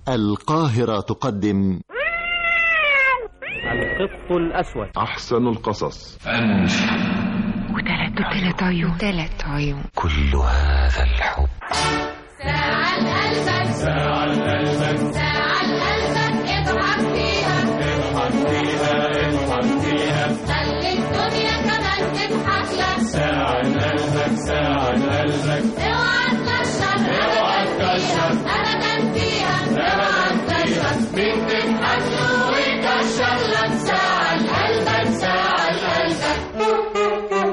القاهرة تقدم القط الأسود أحسن القصص وثلاث وثلاث عيون ثلاث عيون كل هذا الحب ساعة لقلبك ساعة لقلبك ساعة لقلبك اضحك فيها اضحك فيها اضحك فيها خلي الدنيا كمان تضحك لك ساعة لقلبك ساعة لقلبك اوعى تكشر اوعى تكشر ابدا فيها اوعى تكشر مين تضحك له ويكشر لك ساعة لقلبك ساعة لقلبك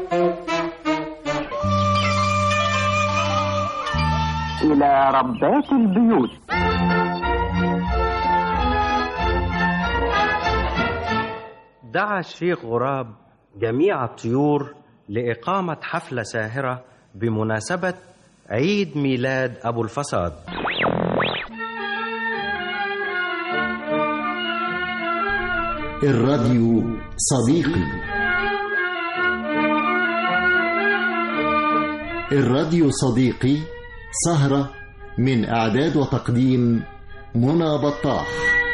إلى ربات البيوت دعا الشيخ غراب جميع الطيور لإقامة حفلة ساهرة بمناسبة عيد ميلاد أبو الفساد الراديو صديقي الراديو صديقي سهرة من إعداد وتقديم منى بطاح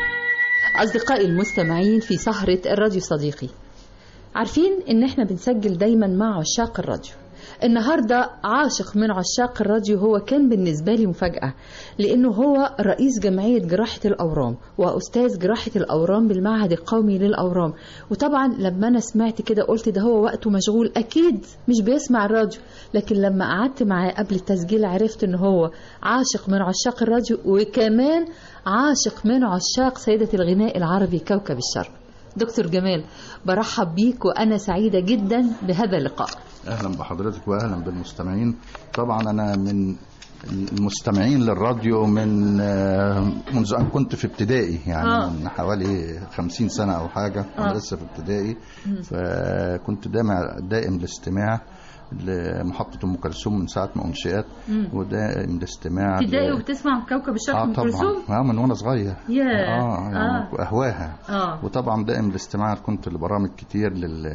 أصدقائي المستمعين في سهرة الراديو صديقي عارفين إن إحنا بنسجل دايما مع عشاق الراديو النهاردة عاشق من عشاق الراديو هو كان بالنسبة لي مفاجأة لأنه هو رئيس جمعية جراحة الأورام وأستاذ جراحة الأورام بالمعهد القومي للأورام وطبعا لما أنا سمعت كده قلت ده هو وقته مشغول أكيد مش بيسمع الراديو لكن لما قعدت معاه قبل التسجيل عرفت إن هو عاشق من عشاق الراديو وكمان عاشق من عشاق سيدة الغناء العربي كوكب الشرق دكتور جمال برحب بيك وأنا سعيدة جدا بهذا اللقاء اهلا بحضرتك واهلا بالمستمعين طبعا انا من المستمعين للراديو من آه، منذ ان كنت في ابتدائي يعني آه. من حوالي خمسين سنه او حاجه انا آه. لسه في ابتدائي فكنت دائم دائم الاستماع لمحطة أم كلثوم من ساعة ما أنشئت ودائم الاستماع ل- ابتدائي وبتسمع كوكب الشرق اه ام طبعا كلثوم اه من وانا صغير ياه. اه يعني آه. اهواها اه وطبعا دائم الاستماع كنت لبرامج كتير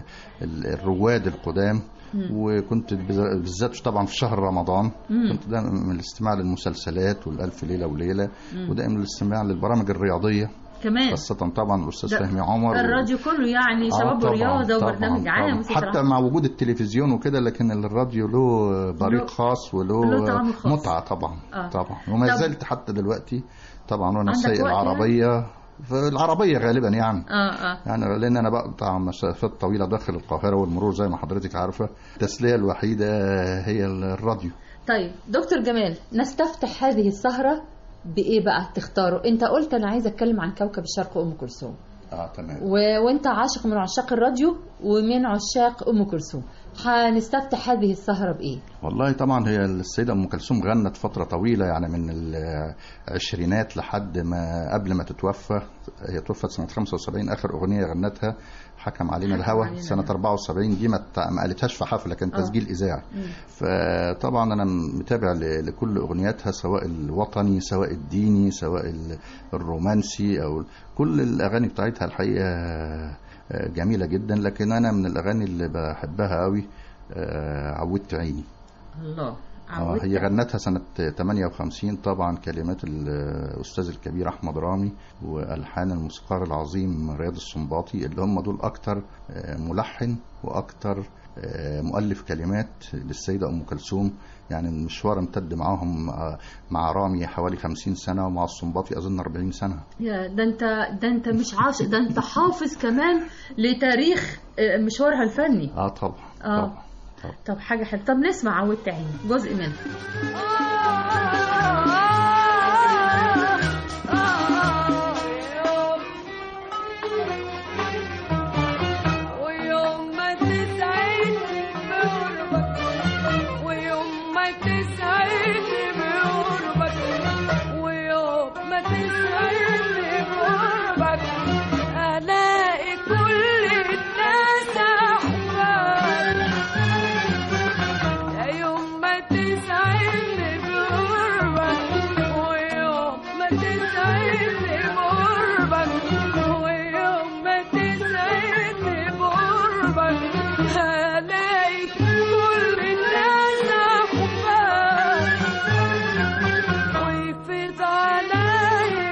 للرواد القدام وكنت بز- بالذات طبعا في شهر رمضان كنت دائما من الاستماع للمسلسلات والألف ليلة وليلة ودائما الاستماع للبرامج الرياضية كمان خاصة طبعا الأستاذ ده فهمي عمر الراديو كله يعني آه شباب طبعاً، ورياضه طبعاً، وبرنامج عام طبعاً. وتترا- حتى مع وجود التلفزيون وكده لكن الراديو له بريق له- خاص له وله طعم خاص. متعة طبعا آه. طبعا وما طب- زلت حتى دلوقتي طبعا وانا عندك سايق وقت يعني؟ العربية في العربية غالبا يعني اه اه يعني لان انا بقطع مسافات طويله داخل القاهره والمرور زي ما حضرتك عارفه التسليه الوحيده هي الراديو طيب دكتور جمال نستفتح هذه السهره بايه بقى تختاروا انت قلت انا عايزه اتكلم عن كوكب الشرق وام كلثوم اه تمام و... وانت عاشق من عشاق الراديو ومن عشاق ام كلثوم هنستفتح هذه السهره بايه والله طبعا هي السيده ام كلثوم غنت فتره طويله يعني من العشرينات لحد ما قبل ما تتوفى هي توفت سنه 75 اخر اغنيه غنتها حكم علينا حكم الهوى علينا سنه 74 دي ما ت- ما قالتهاش في حفله كان آه. تسجيل اذاعي فطبعا انا متابع ل- لكل اغنياتها سواء الوطني سواء الديني سواء ال- الرومانسي او كل الاغاني بتاعتها الحقيقه آه، جميله جدا لكن انا من الاغاني اللي بحبها قوي آه، عودت عيني الله اه عودت هي غنتها سنة 58 طبعا كلمات الأستاذ الكبير أحمد رامي وألحان الموسيقار العظيم رياض السنباطي اللي هم دول أكتر آه، ملحن وأكتر آه، مؤلف كلمات للسيدة أم كلثوم يعني المشوار امتد معاهم آه، مع رامي حوالي 50 سنة ومع السنباطي أظن 40 سنة يا ده انت ده انت مش عاشق ده انت حافظ كمان لتاريخ آه، مشوارها الفني اه طبعا آه. طبعا طبعا طب حاجه حلوه طب نسمع عودت عيني جزء منها ويوم ما تسعدني بقربك ويوم ما تسعدني بقربك ويوم ما تسعدني بقربك ألاقي كل الناس أحباب يا يوم ما تسعدني بقربك ويوم ما تسعدني بقربك ويوم ما تسعدني بقربك هلاقي كل الناس أحباب ويفيض عليا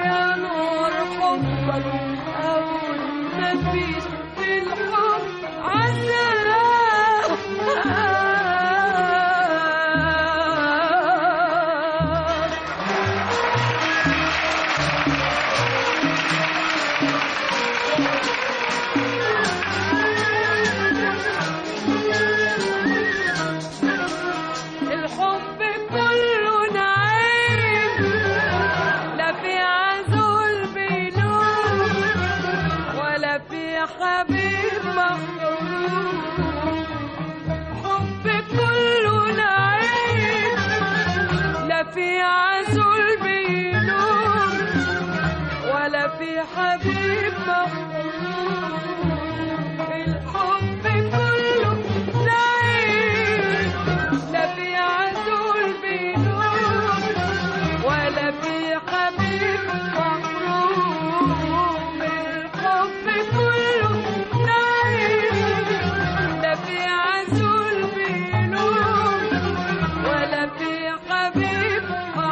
عسول بينوم ولا في حبيب محروم الحب كله نعيم لا في عسول بينوم ولا في حبيب محروم الحب كله نعيم لا في عسول بينوم ولا في حبيب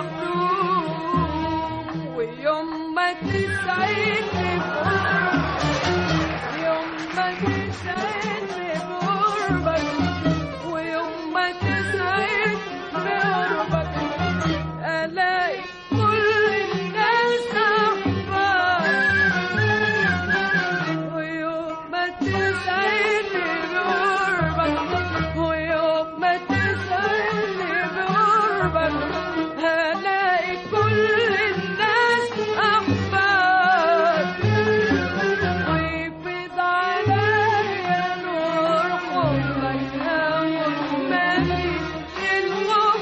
محروم ويوم ما تسعدني بقربك يوم ما تسعدني بقربك ويوم ما تسعدني بقربك ألاقي كل الناس أحباب ويوم ما تسعدني بقربك ويوم ما تسعدني بقربك هلاقي كل الناس أحباب ويفيض عليا نور حبك ومالي الحب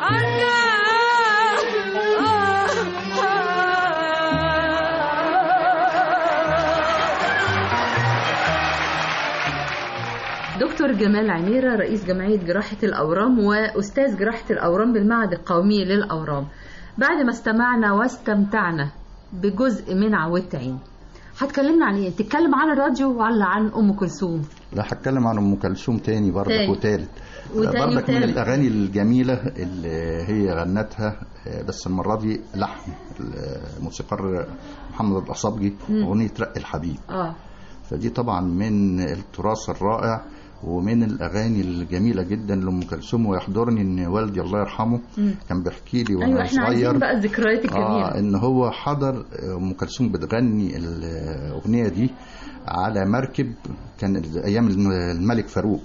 دكتور جمال عميرة رئيس جمعية جراحة الأورام وأستاذ جراحة الأورام بالمعهد القومي للأورام بعد ما استمعنا واستمتعنا بجزء من عودت عين هتكلمنا عن ايه؟ تتكلم عن الراديو ولا عن ام كلثوم؟ لا هتكلم عن ام كلثوم تاني برضك تاني. وتالت وتاني برضك من وتالت. الاغاني الجميله اللي هي غنتها آه، بس المره دي لحن الموسيقار محمد الاصابجي اغنيه رق الحبيب اه فدي طبعا من التراث الرائع ومن الاغاني الجميله جدا لام كلثوم ويحضرني ان والدي الله يرحمه كان بيحكي لي وانا ايوه احنا عايزين صغير بقى الذكريات الجميله اه ان هو حضر ام كلثوم بتغني الاغنيه دي على مركب كان ايام الملك فاروق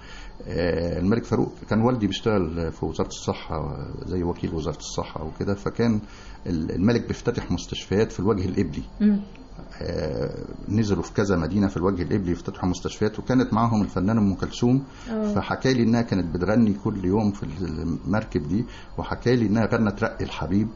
آه، الملك فاروق كان والدي بيشتغل في وزاره الصحه زي وكيل وزاره الصحه وكده فكان الملك بيفتتح مستشفيات في الوجه القبلي مم. آه، نزلوا في كذا مدينه في الوجه القبلي يفتتحوا مستشفيات وكانت معاهم الفنانه ام كلثوم فحكى لي انها كانت بتغني كل يوم في المركب دي وحكى لي انها غنت رق الحبيب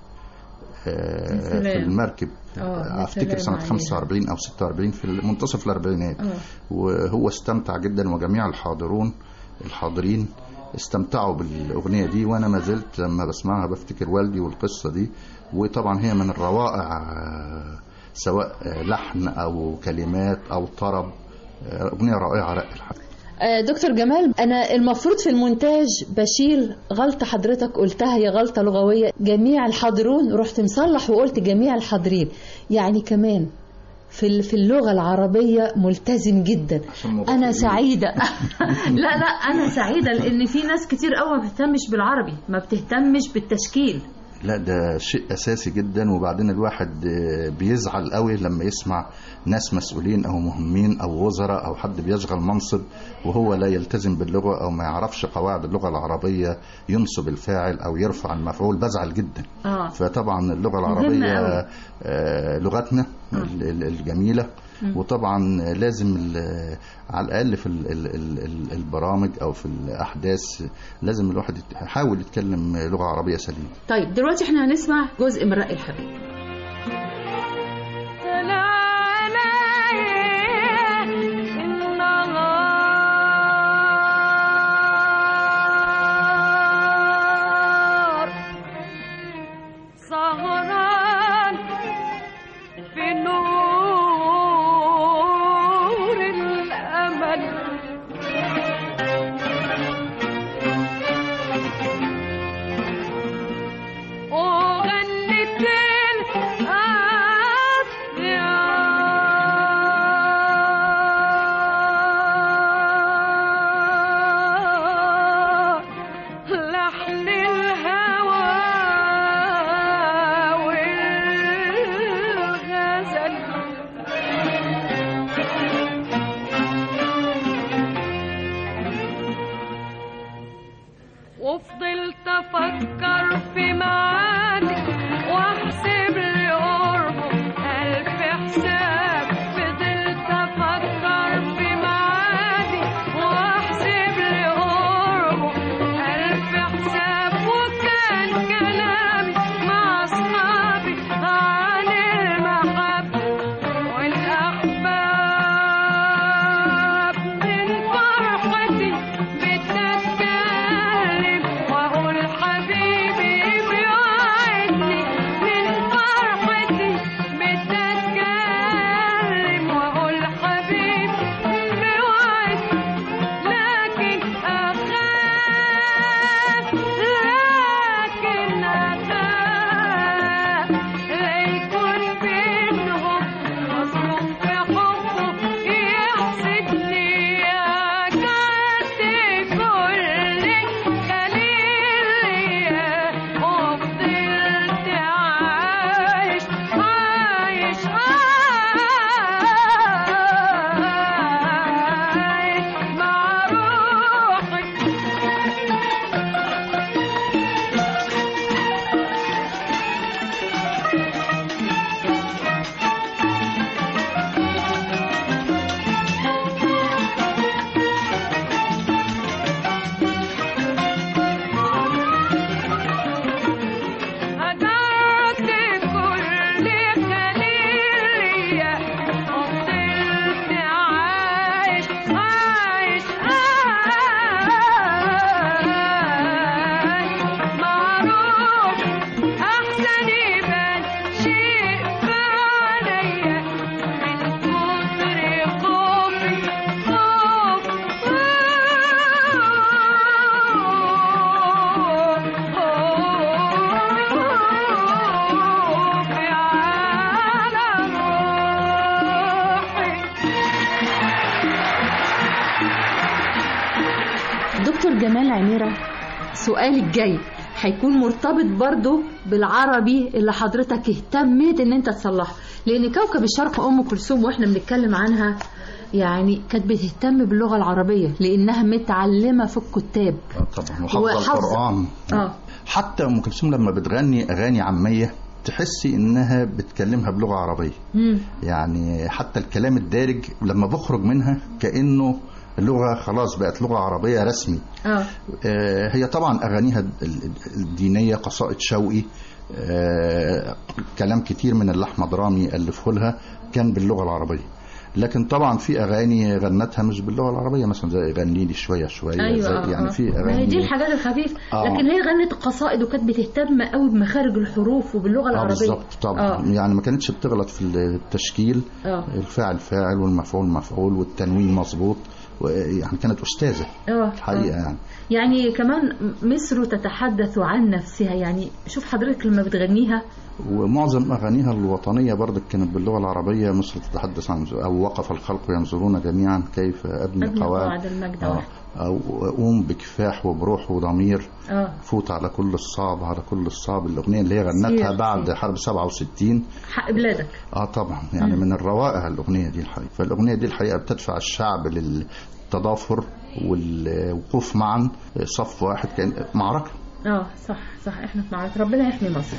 آه، يا سلام. في المركب آه، يا افتكر سلام سنه عليها. 45 او 46 في منتصف الاربعينات آه. وهو استمتع جدا وجميع الحاضرون الحاضرين استمتعوا بالاغنيه دي وانا ما زلت لما بسمعها بفتكر والدي والقصه دي وطبعا هي من الروائع آه، سواء آه، لحن او كلمات او طرب آه، اغنيه رائعه رق الحبيب آه، دكتور جمال انا المفروض في المونتاج بشيل غلطه حضرتك قلتها هي غلطه لغويه جميع الحاضرون رحت مصلح وقلت جميع الحاضرين يعني كمان في ال- في اللغه العربيه ملتزم جدا عشان موضوع انا الإنجليزي. سعيده لا لا انا سعيده لان في ناس كتير قوي ما بتهتمش بالعربي ما بتهتمش بالتشكيل لا ده شيء اساسي جدا وبعدين الواحد آه، بيزعل قوي لما يسمع ناس مسؤولين او مهمين او وزراء او حد بيشغل منصب وهو لا يلتزم باللغه او ما يعرفش قواعد اللغه العربيه ينصب الفاعل او يرفع المفعول بزعل جدا اه فطبعا اللغه مهمة العربيه أوي. آه، لغتنا ال- ال- الجميله وطبعا لازم ال- على الاقل في ال- ال- ال- ال- البرامج او في الاحداث لازم الواحد يت- يحاول يتكلم لغه عربيه سليمه طيب دلوقتي احنا هنسمع جزء من رأي الحبيب طلع علي النهار سهران في نور الأمل وغنت الأبيض جمال عميرة سؤالي الجاي هيكون مرتبط برضو بالعربي اللي حضرتك اهتميت ان انت تصلحه لان كوكب الشرق ام كلثوم واحنا بنتكلم عنها يعني كانت بتهتم باللغة العربية لانها متعلمة في الكتاب آه طبعا وحافظه وحافظة. القران اه حتى ام كلثوم لما بتغني اغاني عاميه تحسي انها بتكلمها بلغه عربيه مم. يعني حتى الكلام الدارج لما بخرج منها كانه لغه خلاص بقت لغه عربيه رسمي اه آه، هي طبعا اغانيها ال- الدينيه قصائد شوقي آه، كلام كتير من اللي احمد رامي الفه لها كان باللغه العربيه لكن طبعا في اغاني غنتها مش باللغه العربيه مثلا زي غني لي شويه شويه ايوه زي آه، يعني آه. في ما هي اغاني دي الحاجات الخفيفة آه. لكن هي غنت قصائد وكانت بتهتم قوي بمخارج الحروف وباللغة اه العربية بالظبط طبعا آه. يعني ما كانتش بتغلط في التشكيل اه الفاعل فاعل والمفعول مفعول والتنوين مظبوط و- يعني كانت استاذه اه الحقيقه يعني يعني كمان مصر تتحدث عن نفسها يعني شوف حضرتك لما بتغنيها ومعظم اغانيها الوطنيه برضك كانت باللغه العربيه مصر تتحدث عن او وقف الخلق ينظرون جميعا كيف ابني ابني قواعد قواعد المجد آه. او قوم بكفاح وبروح وضمير اه فوت على كل الصعب على كل الصعب الاغنيه اللي هي غنتها سير، بعد سير. حرب 67 حق بلادك اه طبعا يعني مم. من الروائع الاغنيه دي الحقيقه فالاغنيه دي الحقيقه بتدفع الشعب للتضافر والوقوف معا صف واحد كان معركه اه صح صح احنا في معركة ربنا يحمي مصر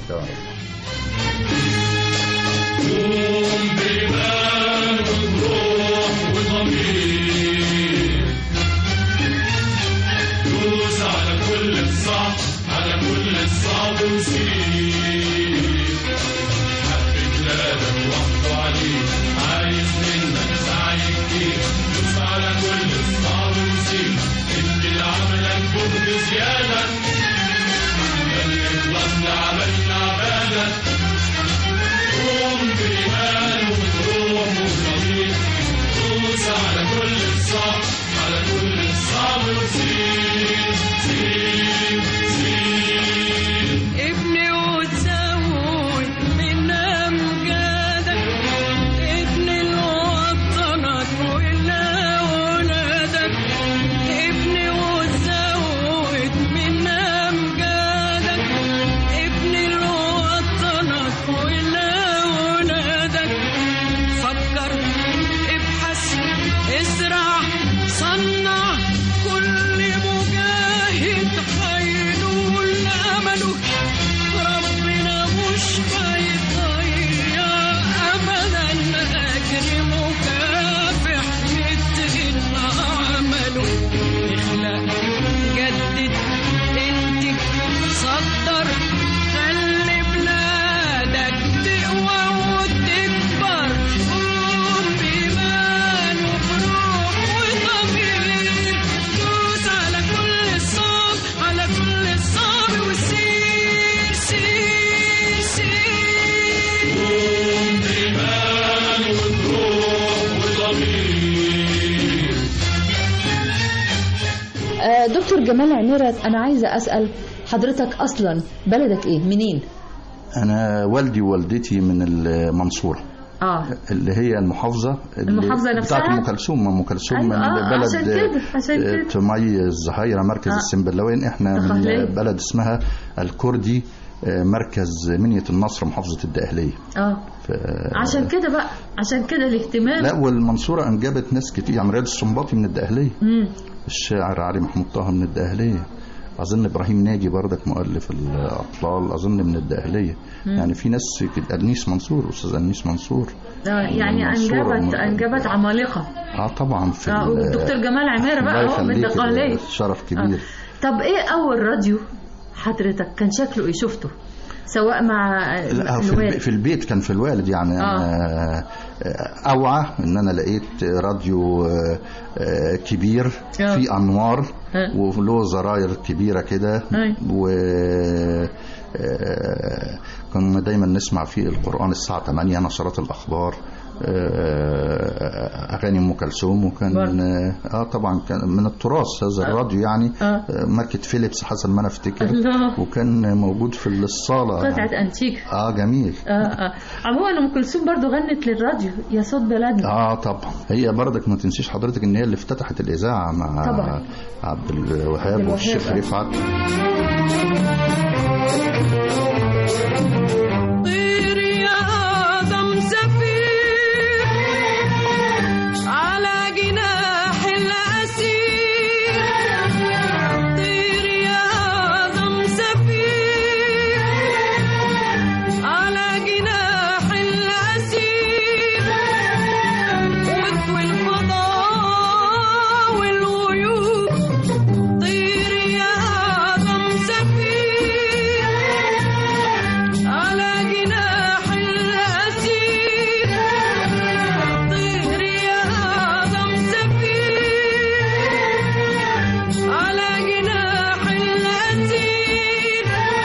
دوس على كل الصعب على كل الصعب وسير حبك بلادك وحده عليك عايز منك سعي كتير دوس على كل الصعب وسير ادي لعملك جهد زيادة اللي خلصنا عملنا عبادة قوم بإيمان وبروح وضمير دوس على كل الصعب على كل الصعب وسير سير سير ابني وتزود من أمجادك ابني لوطنك ولأولادك ابني وتزود من أمجادك ابني لوطنك ولأولادك فكر ابحث ازرع صنع كل مجاهد هينول امله ربنا مش هيضيع ابدا اجر مكافح يتقن عمله اخلق جدد انتج صدر خلي بلادك تقوى وتكبر قوم بإيمان وبروح وضمير دوس على كل الصعب على كل الصعب وسير سير سير قوم بإيمان وبروح وضمير آه دكتور جمال عميرة انا عايزة اسأل حضرتك اصلا بلدك ايه منين انا والدي ووالدتي من المنصوره اه اللي هي المحافظة اللي المحافظة نفسها؟ بتاعت أم كلثوم أم كلثوم أيوة، من آه، بلد عشان كده، عشان آه، كده. تمي الزهايرة مركز آه. السنبلاوين احنا من الدقهلية. بلد اسمها الكردي آه، مركز منية النصر محافظة الدقهلية اه ف... عشان كده بقى عشان كده الاهتمام لا والمنصورة أنجبت ناس كتير يعني رياض السنباطي من الدقهلية مم. الشاعر علي محمود طه من الدقهلية أظن إبراهيم ناجي بردك مؤلف الأطلال أظن من الدقهلية يعني في ناس كده أنيس منصور أستاذ أنيس منصور آه يعني المنصورة انجبت وم- انجبت عمالقه اه طبعا في اه ال- والدكتور جمال عميرة بقى الله اهو من يخليك، الدقهلية شرف آه. كبير طب ايه اول راديو حضرتك كان شكله ايه شفته سواء مع لا في, الب... الوالد في البيت كان في الوالد يعني آه. أنا آه، اوعى ان انا لقيت راديو آه، آه، كبير آه. فيه انوار آه. وله زراير كبيره كده أي. و آه، كنا دايما نسمع فيه القران الساعه 8 نشرات الاخبار آه، اغاني ام كلثوم وكان برضه. اه آه، طبعا كان من التراث هذا الراديو يعني آه. آه، ماركه فيليبس حسب ما انا افتكر الله. وكان موجود في الصاله قطعة أنتيك اه جميل آه آه. عموما أم كلثوم برضو غنت للراديو يا صوت بلدنا اه طبعا هي برضك ما تنسيش حضرتك ان هي اللي افتتحت الاذاعه مع طبعا. عبد الوهاب الوهاب. والشيخ رفعت طير يا آدم سفير على جناح الأسير طير يا آدم سفير على جناح الأسير واطوي الفضاء والغيوب طير يا آدم سفير على جناح الأسير طير يا آدم سفير على جناح الأسير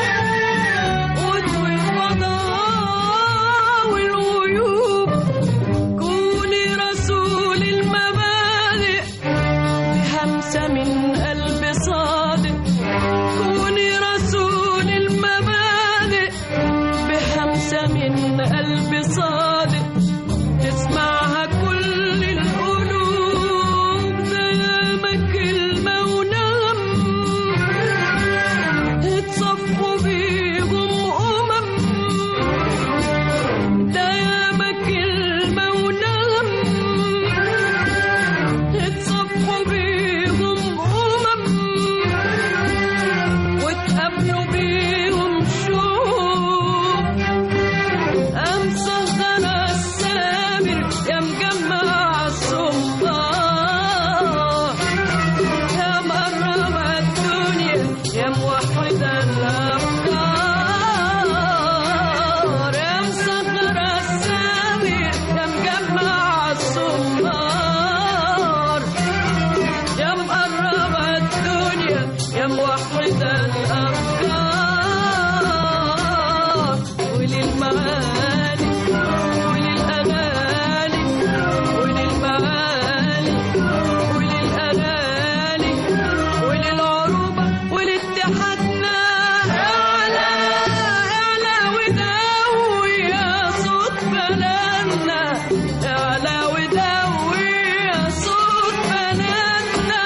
واطوي الفضاء والغيوب كوني رسول المبادئ همسة من قلب صادق كوني رسول المبادئ بهمسة من قلب صادق تسمعها كل القلوب زي كلمة ونغم اتصفوا بيهم أمم ده ياما كلمة ونغم اتصفوا بيهم أمم واتقابلوا بيهم شوق أمسى غنى السامر يا مجمع السلطان يا مقرب الدنيا يا موحد الأفكار يا مسخر السامر يا مجمع السلطان يا مقرب الدنيا يا موحد الأفكار وللمعاني وللأغاني وللمعاني وللأغاني وللعروبة ولاتحادنا أعلى أعلى ودوي يا صوت بلدنا أعلى ودوي يا صوت بلدنا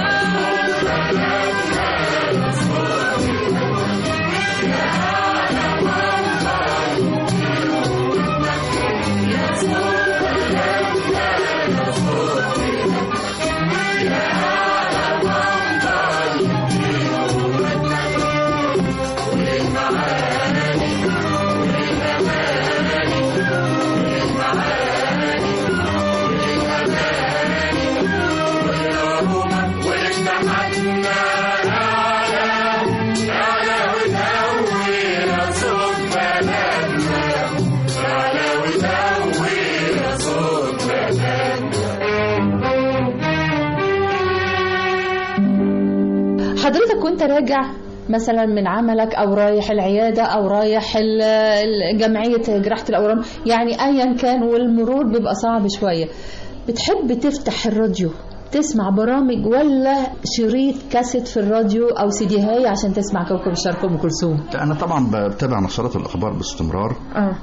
حضرتك وانت راجع مثلا من عملك او رايح العياده او رايح ال- ال- جمعيه جراحه الاورام يعني ايا كان والمرور بيبقى صعب شويه بتحب تفتح الراديو تسمع برامج ولا شريط كاسيت في الراديو او سيديهاي عشان تسمع كوكب الشرق ام كلثوم انا طبعا بتابع نشرات الاخبار باستمرار اه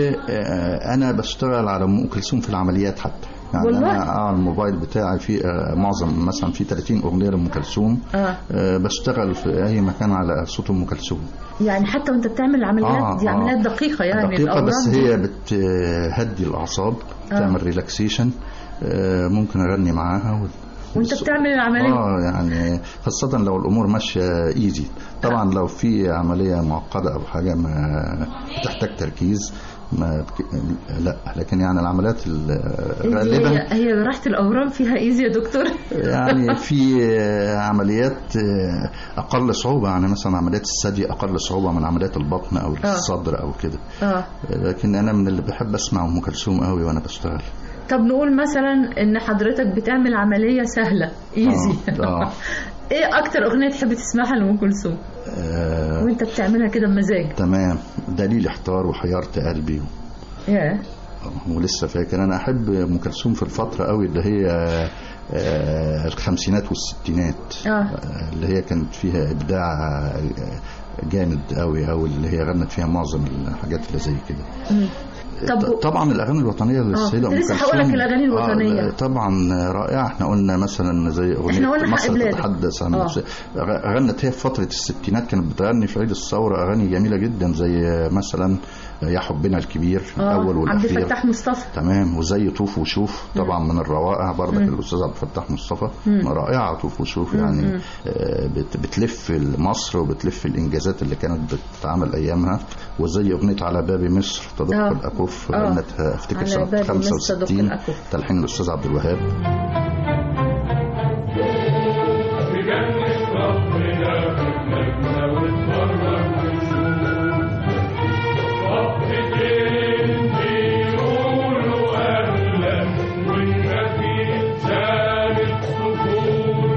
وانا بشتغل على ام كلثوم في العمليات حتى يعني والله؟ انا اه الموبايل بتاعي فيه آه معظم مثلا في 30 اغنيه لام كلثوم اه آه بشتغل في اي مكان على صوت ام كلثوم يعني حتى وانت بتعمل العمليات آه، دي آه. عمليات دقيقه يعني دقيقه بس الأورام دي. هي بتهدي الاعصاب آه. تعمل ريلاكسيشن آه ممكن اغني معاها و... وانت بتعمل العمليه اه يعني خاصة لو الأمور ماشية ايزي طبعا لو في عملية معقدة أو حاجة ما بتحتاج تركيز ما بك... لا لكن يعني العمليات ال- هي غالبا هي جراحه الاورام فيها ايزي يا دكتور يعني في عمليات أقل صعوبة يعني مثلا عمليات الثدي أقل صعوبة من عمليات البطن أو آه. الصدر أو كده اه لكن أنا من اللي بحب أسمع أم كلثوم قوي وأنا بشتغل طب نقول مثلا ان حضرتك بتعمل عمليه سهله ايزي آه، آه. ايه اكتر اغنيه تحب تسمعها لام كلثوم آه وانت بتعملها كده بمزاج تمام دليل احتار وحيرت قلبي ياه ولسه فاكر انا احب ام كلثوم في الفتره قوي اللي هي آه، الخمسينات والستينات اه آه، اللي هي كانت فيها ابداع آه، جامد قوي او اللي هي غنت فيها معظم الحاجات اللي زي كده مم. طب ط- طبعا الاغاني الوطنيه للسيده ام كنت لسه كلثوم هقول لك الأغاني الوطنية. آه طبعا رائعه احنا قلنا مثلا زي اغنيه إحنا قلنا حق مصر بلادك. تتحدث عن آه. نفسها غ- غنت هي في فتره الستينات كانت بتغني في عيد الثوره اغاني جميله جدا زي مثلا يا حبنا الكبير الاول اه عبد والاخير الفتاح مصطفى تمام وزي طوف وشوف طبعا من الروائع برضك الاستاذ عبد الفتاح مصطفى رائعه طوف وشوف يعني آه، بت- بتلف مصر وبتلف الانجازات اللي كانت بتتعمل ايامها وزي اغنيه على باب مصر تدق آه. الاكف آه. غنتها افتكر على سنه باب مصر تدق 65 الأكف. تلحين الاستاذ عبد الوهاب بجنة ربنا بلادنا واتفرج خطتين بيقولوا أهلا والنبي سامت سكون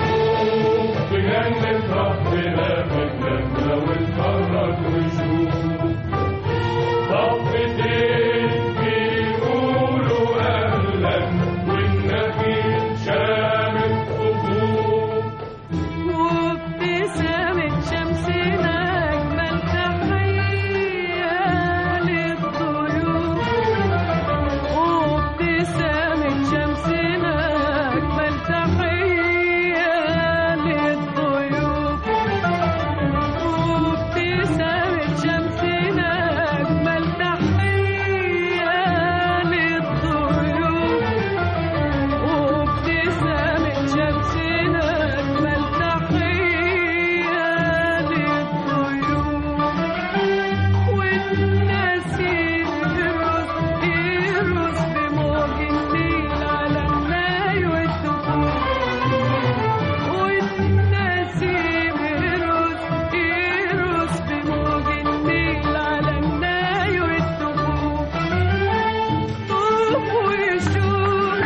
بجنة ربنا بلادنا واتفرج وشوف خطتين بيقولوا أهلا والنبي سامت سكون وابتسامة شمسنا أجمل تحية للضيوف وابتسامة شمسنا أجمل تحية للضيوف وابتسامة شمسنا أجمل تحية للضيوف وابتسامة شمسنا أجمل تحية للطيور والنسيم يرقص يرقص بموج النيل على الناي والدخول والنسيم يرقص يرقص بموج النيل على الناي والدخول طوف ويشوف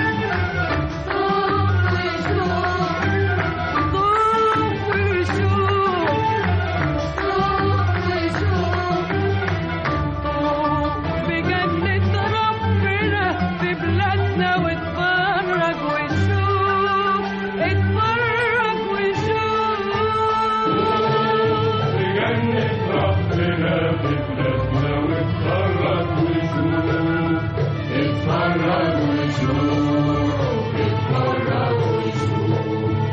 بجنة ربنا في بلادنا واتفرج وشوف اتفرج وشوف بجنة ربنا ببلادنا واتفرج وشوف اتفرج وشوف اتفرج وشوف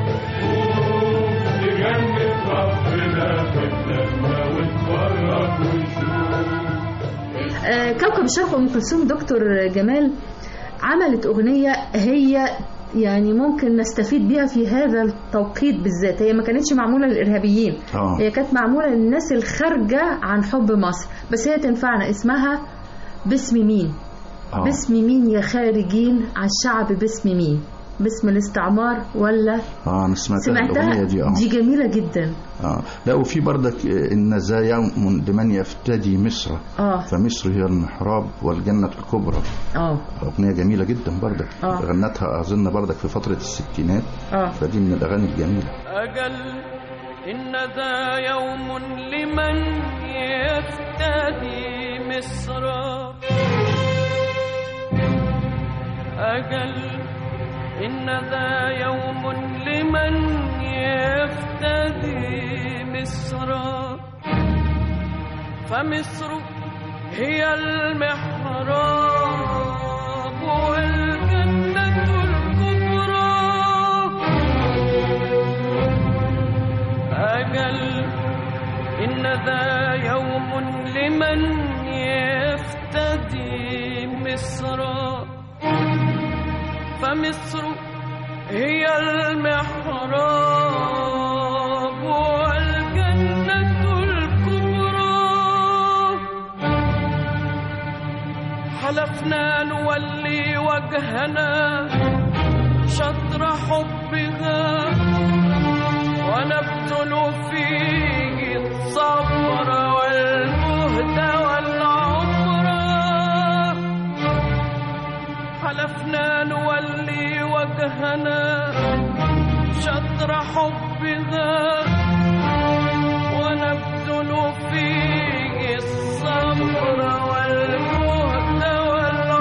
بجنة ربنا ببلادنا واتفرج وشوف آه، كوكب الشرق ام كلثوم دكتور جمال عملت اغنيه هي يعني ممكن نستفيد بيها في هذا التوقيت بالذات هي ما كانتش معموله للارهابيين آه. هي كانت معموله للناس الخارجه عن حب مصر بس هي تنفعنا اسمها باسم مين آه. باسم مين يا خارجين على الشعب باسم مين باسم الاستعمار ولا اه انا سمعتها سمعتها الاغنيه دي اه دي جميله جدا اه لا وفي بردك آه، ان ذا يوم لمن يفتدي مصر اه فمصر هي المحراب والجنه الكبرى اه اغنيه جميله جدا بردك آه. غنتها اظن بردك في فتره الستينات اه فدي من الاغاني الجميله أجل إن ذا يوم لمن يفتدي مصر أجل إن ذا يوم لمن يفتدي مصر فمصر هي المحراب والجنة الكبرى أجل إن ذا يوم لمن يفتدي مصر فمصر هي المحراب والجنة الكبرى حلفنا نولي وجهنا شطر حبها ونبذل فيه الصبر والجهد والعمر حلفنا نولي وجهنا شطر حبها ونبذل فيه الصبر والجهد والعمر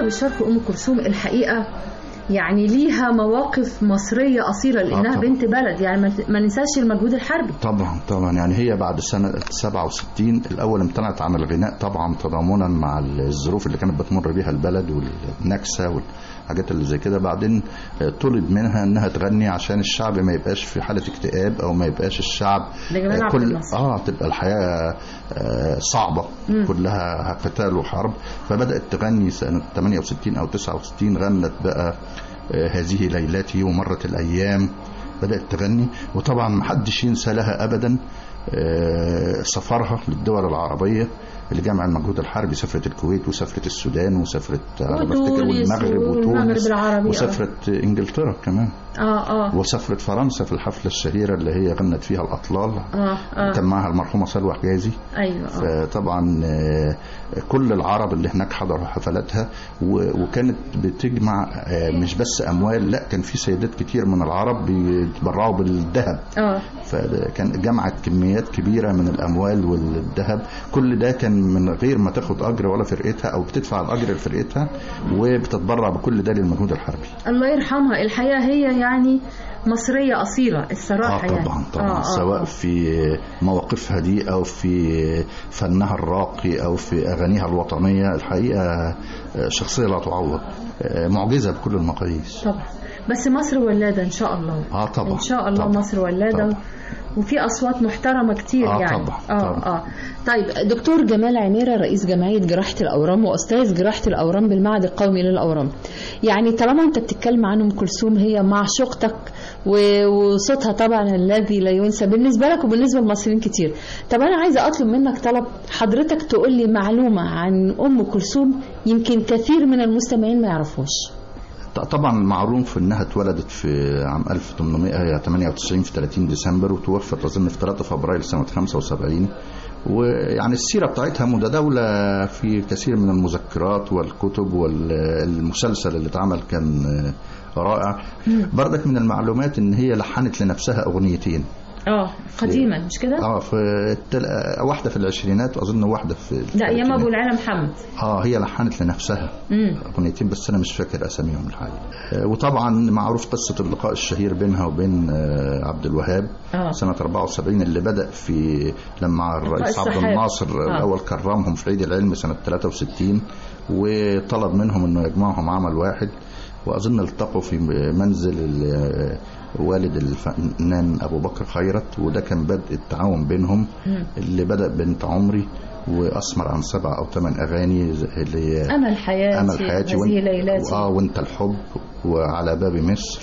الشرق ام كلثوم الحقيقه يعني ليها مواقف مصريه اصيله لانها طبعا. بنت بلد يعني ما- ما ننساش المجهود الحربي طبعا طبعا يعني هي بعد سنة 67 الأول امتنعت عن الغناء طبعا تضامنا مع الظروف اللي كانت بتمر بيها البلد والنكسة والحاجات اللي زي كده بعدين آه، طلب منها انها تغني عشان الشعب ما يبقاش في حالة اكتئاب او ما يبقاش الشعب ده جمال آه، عبد كل الناصر. اه تبقى الحياة آه، صعبة مم. كلها قتال وحرب فبدأت تغني سنة 68 أو 69 غنت بقى آه، هذه ليلتي ومرت الأيام بدأت تغني وطبعا محدش ينسى لها أبدا آه، سفرها للدول العربية اللي جمع المجهود الحربي سافرت الكويت وسافرت السودان وسافرت على ما افتكر وتونس والمغرب والمغرب وتونس العربي، آه. وسافرت انجلترا كمان اه اه وسافرت فرنسا في الحفلة الشهيرة اللي هي غنت فيها الأطلال اه اه كان معها المرحومة سلوى حجازي ايوه اه فطبعا آه، كل العرب اللي هناك حضروا حفلاتها و- وكانت بتجمع آه، مش بس اموال لا كان في سيدات كتير من العرب بيتبرعوا بالذهب اه فكان جمعت كميات كبيره من الاموال والذهب كل ده كان من غير ما تاخد اجر ولا فرقتها او بتدفع الاجر لفرقتها وبتتبرع بكل ده للمجهود الحربي الله يرحمها الحقيقه هي يعني مصريه اصيله اه الصراحه يعني طبعا طبعا آه، سواء آه. في مواقفها دي او في فنها الراقي او في اغانيها الوطنيه الحقيقه آه، شخصيه لا تعوض آه، معجزه بكل المقاييس طبعا بس مصر ولاده ان شاء الله اه طبعا ان شاء الله طبعا. مصر ولاده طبعا. وفي اصوات محترمه كتير آه يعني طبعا، اه طبعا. اه طيب دكتور جمال عميره رئيس جمعيه جراحه الاورام واستاذ جراحه الاورام بالمعهد القومي للاورام يعني طالما انت بتتكلم عن ام كلثوم هي معشوقتك و- وصوتها طبعا الذي لا ينسى بالنسبه لك وبالنسبه للمصريين كتير طب انا عايزه اطلب منك طلب حضرتك تقول لي معلومه عن ام كلثوم يمكن كثير من المستمعين ما يعرفوش ط- طبعا معروف انها اتولدت في عام 1898 في 30 ديسمبر وتوفت اظن في 3 فبراير سنه 75 ويعني السيره بتاعتها متداوله في كثير من المذكرات والكتب والمسلسل اللي اتعمل كان آه، رائع بردك من المعلومات ان هي لحنت لنفسها اغنيتين اه قديما مش كده اه في التل... واحده في العشرينات واظن واحده في لا ايام ابو الثلاثينات. العلا محمد اه هي لحنت لنفسها امم اغنيتين بس انا مش فاكر اساميهم الحقيقه آه، وطبعا معروف قصه اللقاء الشهير بينها وبين آه، عبد الوهاب اه سنه 74 اللي بدا في لما الرئيس عبد السحاب. الناصر آه. الاول كرمهم في عيد العلم سنه 63 وطلب منهم انه يجمعهم عمل واحد واظن التقوا في منزل ال- والد الفنان ابو بكر خيرت وده كان بدء التعاون بينهم مم. اللي بدا بنت عمري واسمر عن سبع او ثمان اغاني زي- اللي هي امل حياتي امل حياتي هذه وانت ليلاتي اه وانت الحب وعلى باب مصر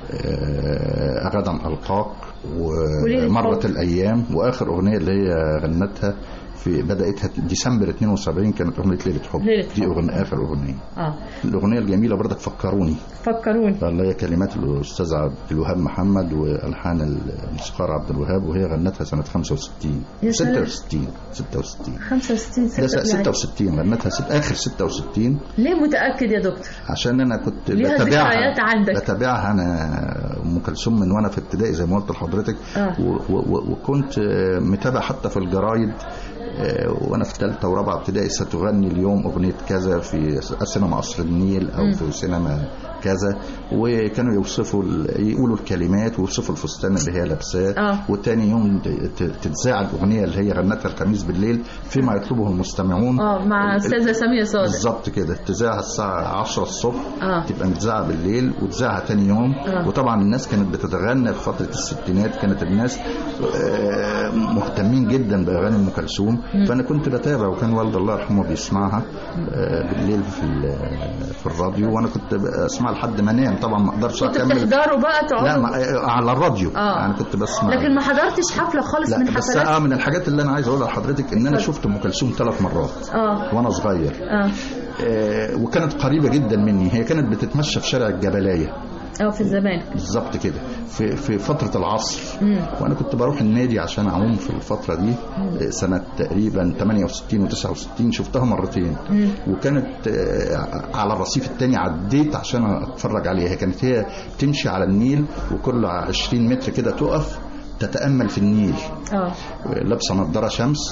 آه، غدا القاك وليلة ومرت حب. الايام واخر اغنيه اللي هي غنتها في بداتها ديسمبر 72 كانت اغنيه ليله حب ليلة دي حب. اغنيه اخر اغنيه اه الاغنيه الجميله برضك فكروني فكروني اللي هي كلمات الاستاذ عبد الوهاب محمد والحان الموسيقار عبد الوهاب وهي غنتها سنه 65 يا سلام. 66 66 65 ده ستة يعني. 66 غنتها ست اخر 66 ليه متاكد يا دكتور عشان انا كنت ليها بتابعها ذكريات عندك. بتابعها انا ام كلثوم من وانا في ابتدائي زي ما قلت لحضرتك آه. و- و- وكنت آه، متابع حتى في الجرايد آه، وانا في ثالثه ورابعه ابتدائي ستغني اليوم اغنيه كذا في سينما قصر النيل او مم. في سينما كذا وكانوا يوصفوا ال- يقولوا الكلمات ويوصفوا الفستان اللي هي لابساه آه. وتاني يوم ت- تتذاع الاغنيه اللي هي غنتها الخميس بالليل فيما يطلبه المستمعون اه مع استاذه ساميه صادق بالظبط كده تذاعها الساعة 10 الصبح آه. تبقى متذاعة بالليل وتذاعها تاني يوم آه. وطبعا الناس كانت بتتغنى في فترة الستينات كانت الناس آه، مهتمين جدا بأغاني أم كلثوم فأنا كنت بتابع وكان والد الله يرحمه بيسمعها آه، بالليل في ال- في الراديو وأنا كنت أسمعها لحد ما أنام طبعا ما أقدرش كنت أكمل بتحضروا بقى لا تقعدوا ما- آه، على الراديو آه. يعني كنت بسمع لكن ما حضرتش حفله خالص لا من بس حفلات اه من الحاجات اللي انا عايز اقولها لحضرتك ان انا شفت ام كلثوم ثلاث مرات اه وانا صغير اه آه، وكانت قريبة جدا مني هي كانت بتتمشى في شارع الجبلاية اه في الزمان بالظبط كده في في فترة العصر مم. وانا كنت بروح النادي عشان اعوم في الفترة دي آه، سنة تقريبا 68 و69 شفتها مرتين مم. وكانت آه، على الرصيف التاني عديت عشان اتفرج عليها كانت هي تمشي على النيل وكل 20 متر كده تقف تتأمل في النيل اه لابسه نظاره شمس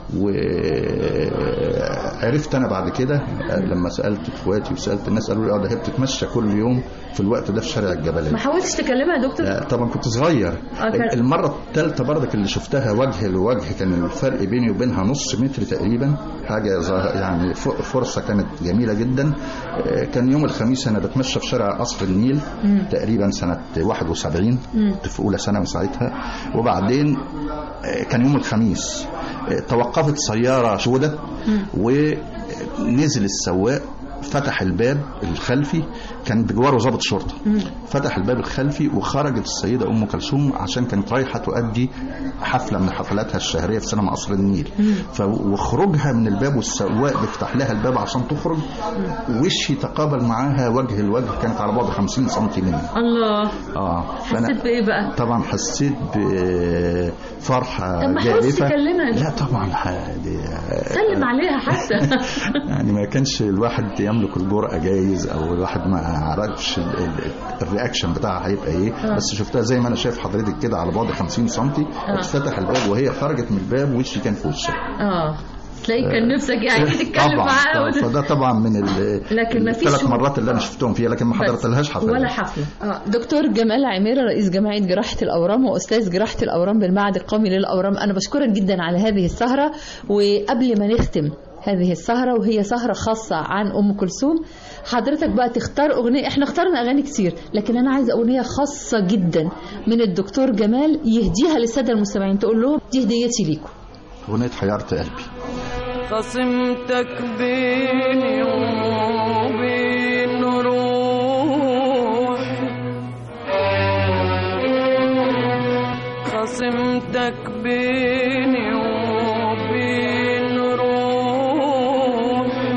وعرفت انا بعد كده لما سالت اخواتي وسالت الناس قالوا لي اه ده هي بتتمشى كل يوم في الوقت ده في شارع الجبليه ما حاولتش تكلمها يا دكتور لا طبعا كنت صغير كان- المره الثالثه برضك اللي شفتها وجه لوجه كان الفرق بيني وبينها نص متر تقريبا حاجه ظا- يعني ف- فرصه كانت جميله جدا آه، كان يوم الخميس انا بتمشى في شارع قصر النيل تقريبا سنه 71 كنت في اولى ثانوي ساعتها وبعدين آه، كان يوم الخميس آه، توقفت سياره سوداء ونزل السواق فتح الباب الخلفي كان بجواره ضابط شرطه فتح الباب الخلفي وخرجت السيده ام كلثوم عشان كانت رايحه تؤدي حفله من حفلاتها الشهريه في سينما قصر النيل ف وخروجها من الباب والسواق بيفتح لها الباب عشان تخرج وشي تقابل معاها وجه الوجه كانت على بعد 50 سم مني الله اه حسيت بايه بقى طبعا حسيت بفرحه طب ما حاولتش جارفه تكلمها؟ لا طبعا ح- دي سلم عليها حتى يعني ما كانش الواحد يملك الجرأة جايز او الواحد ما عرفش ال- ال- الرياكشن بتاعها هيبقى ايه آه. بس شفتها زي ما انا شايف حضرتك كده على بعد 50 سم اتفتح الباب وهي خرجت من الباب وشي كان في وشها اه تلاقي كان نفسك يعني تتكلم طبعا معاها طبعا. وت- فده طبعا من ال- لكن ما فيش الثلاث مرات اللي انا شفتهم فيها لكن ما بس. حضرتلهاش حفلة ولا حفله آه. دكتور جمال عميره رئيس جمعيه جراحه الاورام واستاذ جراحه الاورام بالمعهد القومي للاورام انا بشكرك جدا على هذه السهره وقبل ما نختم هذه السهرة وهي سهرة خاصة عن أم كلثوم حضرتك بقى تختار أغنية احنا اخترنا أغاني كتير لكن أنا عايزة أغنية خاصة جدا من الدكتور جمال يهديها للسادة المستمعين تقول لهم دي هديتي ليكم اغنية حيرت قلبي خصمتك بيني وبين روحي خصمتك بيني وبين روحي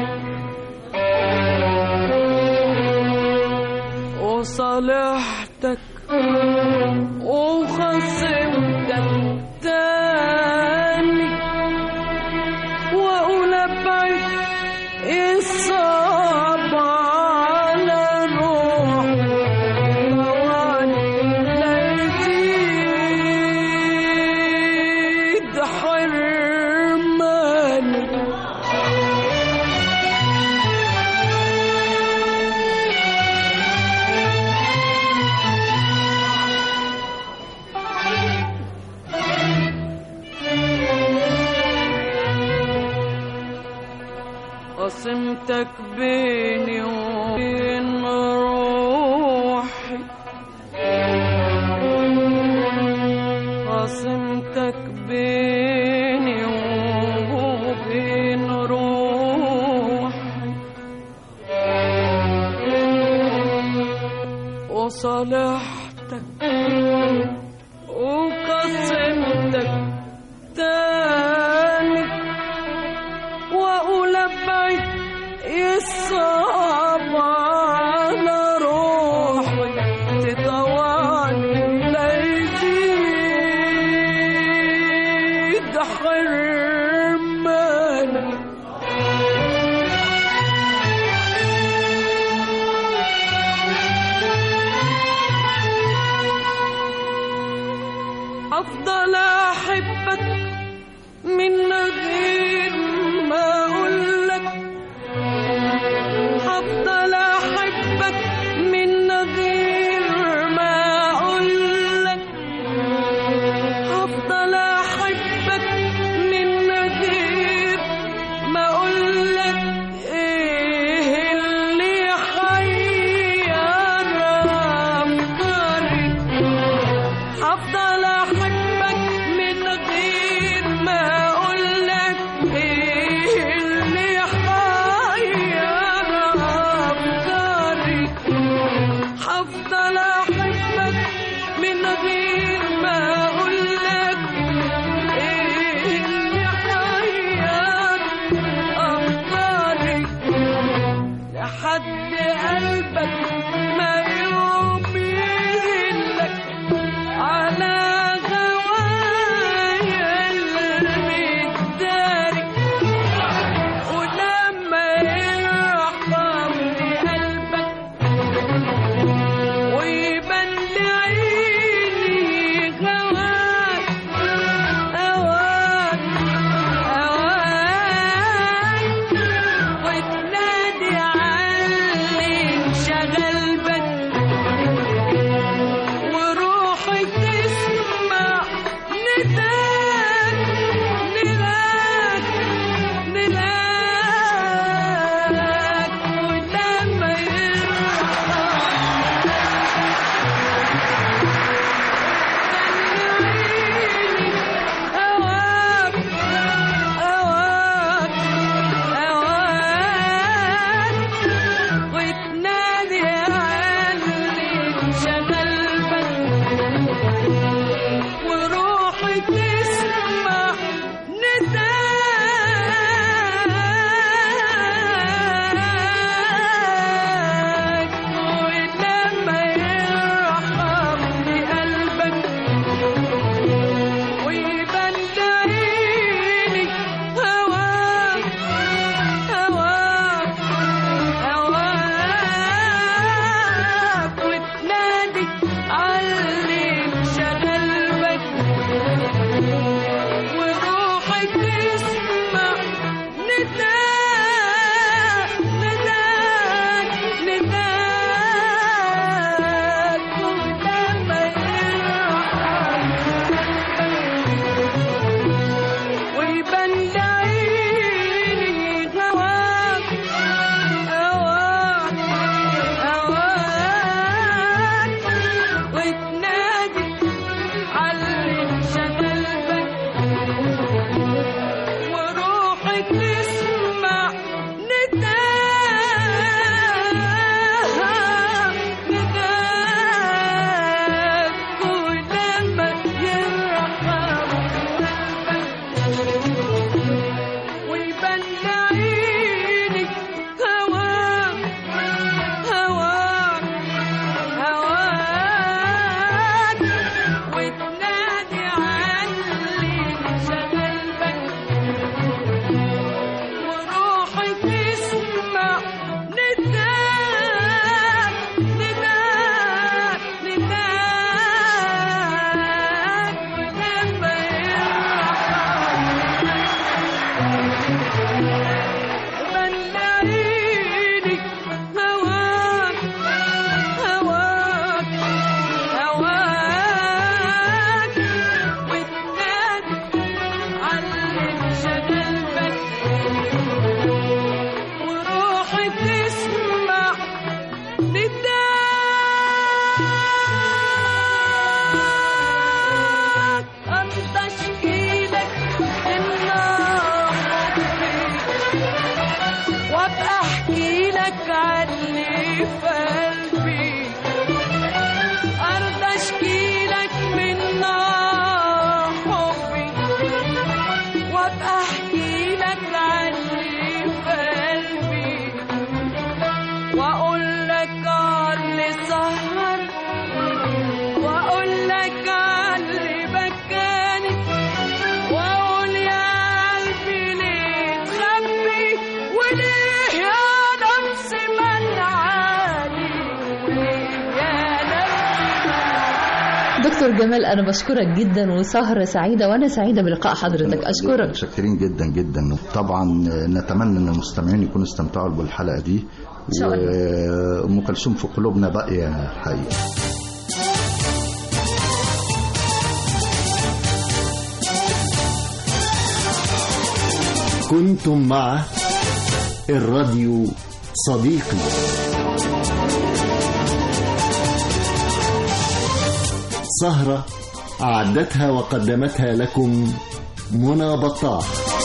وصالحتك وخصمتك تاني واقول ابعد الصعب على روحي واني لا يزيد حرماني قسمتك بيني وبين روحي قسمتك بيني وبين روحي وصالحتك وقسمتك تاني واقول ابعد الصعب على روحي تطوعني لا يزيد حرماني افضل احبك من غير ما اقولك هفضل احبك من غير ما اقولك هفضل احبك من غير ما اقولك ايه اللي حير افكاري هفضل احبك من غير ما اقولك ايه اللي حير افكاري هفضل احبك من غير ما اقولك ايه اللي حير افكاري لحد قلبك ما يؤمن لك على غوايا المداري ولما يرحمني قلبك ويبان لعيني غوايا دكتور جمال انا بشكرك جدا وسهره سعيده وانا سعيده بلقاء حضرتك اشكرك متشكرين جدا جدا طبعا نتمنى ان المستمعين يكونوا استمتعوا بالحلقه دي إن شاء الله. وام كلثوم في قلوبنا باقيه حقيقه كنتم مع الراديو صديقي سهرة أعدتها وقدمتها لكم منى بطاح